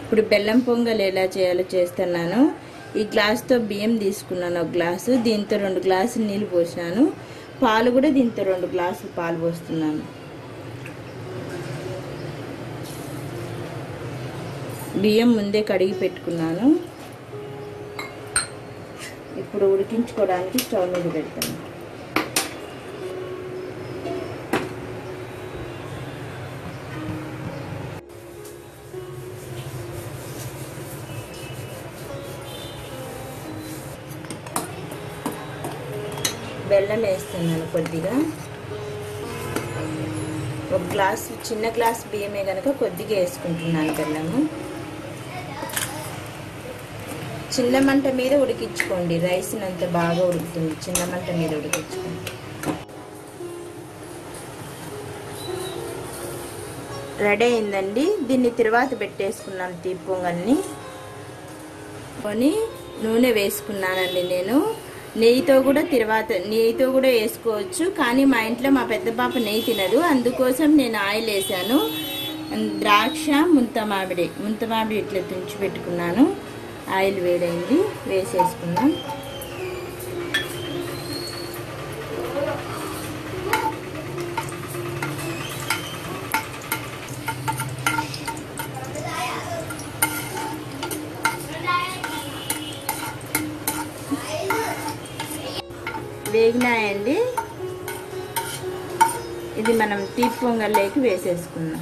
ఇప్పుడు బెల్లం పొంగల్ ఎలా చేయాలో చేస్తున్నాను ఈ గ్లాస్తో బియ్యం తీసుకున్నాను ఒక గ్లాసు దీంతో రెండు గ్లాసులు నీళ్ళు పోసినాను పాలు కూడా దీంతో రెండు గ్లాసులు పాలు పోస్తున్నాను బియ్యం ముందే కడిగి పెట్టుకున్నాను ఇప్పుడు ఉడికించుకోవడానికి స్టవ్ మీద పెడతాను బెల్లం వేస్తున్నాను కొద్దిగా ఒక గ్లాస్ చిన్న గ్లాస్ బియ్యమే కనుక కొద్దిగా వేసుకుంటున్నాను బెల్లము చిన్న మంట మీద ఉడికించుకోండి రైస్ అంత బాగా ఉడుకుతుంది చిన్న మంట మీద ఉడికించుకోండి రెడీ అయిందండి దీన్ని తర్వాత పెట్టేసుకున్నాం తీపి పొంగల్ని కొని నూనె వేసుకున్నానండి నేను నెయ్యితో కూడా తర్వాత నెయ్యితో కూడా వేసుకోవచ్చు కానీ మా ఇంట్లో మా పెద్ద పాప నెయ్యి తినదు అందుకోసం నేను ఆయిల్ వేసాను ద్రాక్ష ముంత మామిడి ముంత మామిడి ఇట్లా తుంచి పెట్టుకున్నాను ఆయిల్ వేడైంది వేసేసుకుందాం వేగినాయండి ఇది మనం తీపి పొంగల్లోకి వేసేసుకుందాం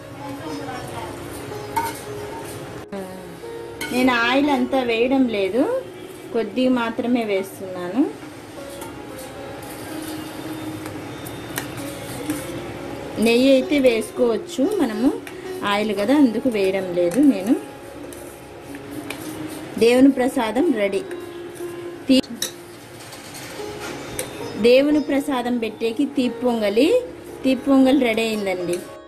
నేను ఆయిల్ అంతా వేయడం లేదు కొద్దిగా మాత్రమే వేస్తున్నాను నెయ్యి అయితే వేసుకోవచ్చు మనము ఆయిల్ కదా అందుకు వేయడం లేదు నేను దేవుని ప్రసాదం రెడీ తీ దేవుని ప్రసాదం పెట్టేకి తీపి పొంగలి తీపి పొంగల్ రెడీ అయిందండి